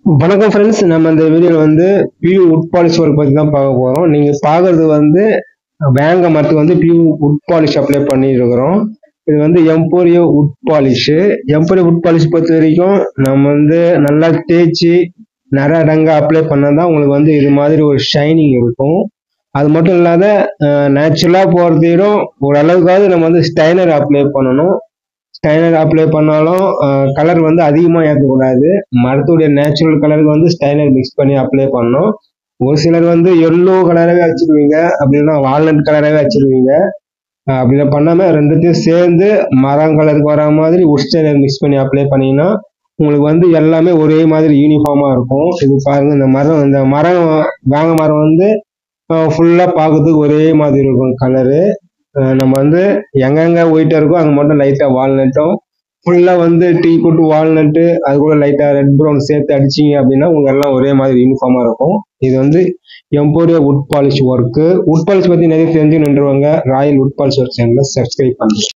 வணக்கம் ஃப்ரெண்ட்ஸ் நம்ம இந்த வீடியோவில் வந்து பியூ உட் பாலிஷ் ஒர்க் பற்றி தான் பார்க்க போகிறோம் நீங்கள் பார்க்குறது வந்து வேங்க மரத்துக்கு வந்து பியூ உட் பாலிஷ் அப்ளை பண்ணியிருக்கிறோம் இது வந்து Emporio wood polish Emporio wood polish பொறுத்த வரைக்கும் நம்ம வந்து நல்லா தேய்ச்சி நிற அடங்க அப்ளை பண்ணால் தான் உங்களுக்கு வந்து இது மாதிரி ஒரு ஷைனிங் இருக்கும் அது மட்டும் இல்லாத நேச்சுரலாக போகிறதையும் ஓரளவுக்காவது நம்ம வந்து ஸ்டைனர் அப்ளை பண்ணணும் ஸ்டைனர் அப்ளை பண்ணாலும் கலர் வந்து அதிகமாக ஏற்றக்கூடாது மரத்துடைய நேச்சுரல் கலருக்கு வந்து ஸ்டைனர் மிக்ஸ் பண்ணி அப்ளை பண்ணணும் ஒரு சிலர் வந்து எல்லோ கலராகவே வச்சிருவீங்க அப்படின்னா வால்நட் கலராகவே வச்சிருவீங்க அஹ் அப்படி பண்ணாமல் ரெண்டுத்தையும் சேர்ந்து மரம் கலருக்கு வர மாதிரி உட் ஸ்டைனர் மிக்ஸ் பண்ணி அப்ளை பண்ணீங்கன்னா உங்களுக்கு வந்து எல்லாமே ஒரே மாதிரி யூனிஃபார்மாக இருக்கும் இது பாருங்க இந்த மரம் இந்த மரம் வேங்க மரம் வந்து ஃபுல்லாக பார்க்கறதுக்கு ஒரே மாதிரி இருக்கும் கலரு நம்ம வந்து எங்கெங்க ஒயிட்டாக இருக்கோ அங்கே மட்டும் லைட்டாக வால்நட்டும் ஃபுல்லாக வந்து டீ போட்டு வால்நட்டு அது கூட லைட்டாக ரெட் ப்ரௌன் சேர்த்து அடிச்சிங்க அப்படின்னா உங்களுக்கு எல்லாம் ஒரே மாதிரி யூனிஃபார்மாக இருக்கும் இது வந்து Emporio wood polish work wood polish பற்றி நிறைய தெரிஞ்சு நின்றுவாங்க ராயல் உட் பாலிஷ் ஒர்க் சேனலில் சப்ஸ்கிரைப் பண்ணுங்க